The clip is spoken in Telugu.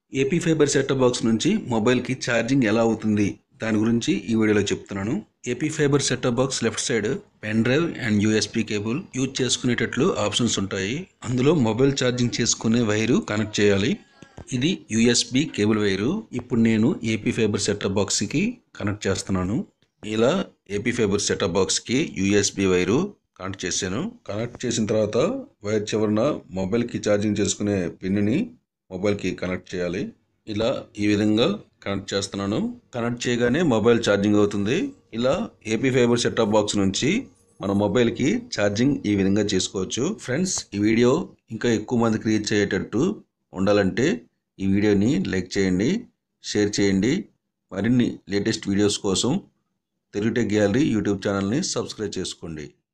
ఏపీ ఫైబర్ సెటప్ బాక్స్ నుంచి మొబైల్కి ఛార్జింగ్ ఎలా అవుతుంది దాని గురించి ఈ వీడియోలో చెప్తున్నాను AP fibre setup box left side pen drive and USB cable use చేసుకునేటట్లు ఆప్షన్స్ ఉంటాయి అందులో మొబైల్ ఛార్జింగ్ చేసుకునే వైరు కనెక్ట్ చేయాలి ఇది యూఎస్బి కేబుల్ వైరు ఇప్పుడు నేను ఏపీ ఫైబర్ సెటప్ బాక్స్కి కనెక్ట్ చేస్తున్నాను ఇలా ఏపీ ఫైబర్ సెటప్ బాక్స్కి యూఎస్బి వైరు కనెక్ట్ చేశాను కనెక్ట్ చేసిన తర్వాత వైర్ చివరన మొబైల్కి ఛార్జింగ్ చేసుకునే పిన్ని మొబైల్కి కనెక్ట్ చేయాలి ఇలా ఈ విధంగా కనెక్ట్ చేస్తున్నాను కనెక్ట్ చేయగానే మొబైల్ ఛార్జింగ్ అవుతుంది ఇలా ఏపీ ఫైబర్ సెటప్ బాక్స్ నుంచి మన మొబైల్కి ఛార్జింగ్ ఈ విధంగా చేసుకోవచ్చు ఫ్రెండ్స్ ఈ వీడియో ఇంకా ఎక్కువ మందికి రీచ్ అయ్యేటట్టు ఉండాలంటే ఈ వీడియోని లైక్ చేయండి షేర్ చేయండి మరిన్ని లేటెస్ట్ వీడియోస్ కోసం తెలుగు టెక్ గ్యాలరీ యూట్యూబ్ ఛానల్ని సబ్స్క్రైబ్ చేసుకోండి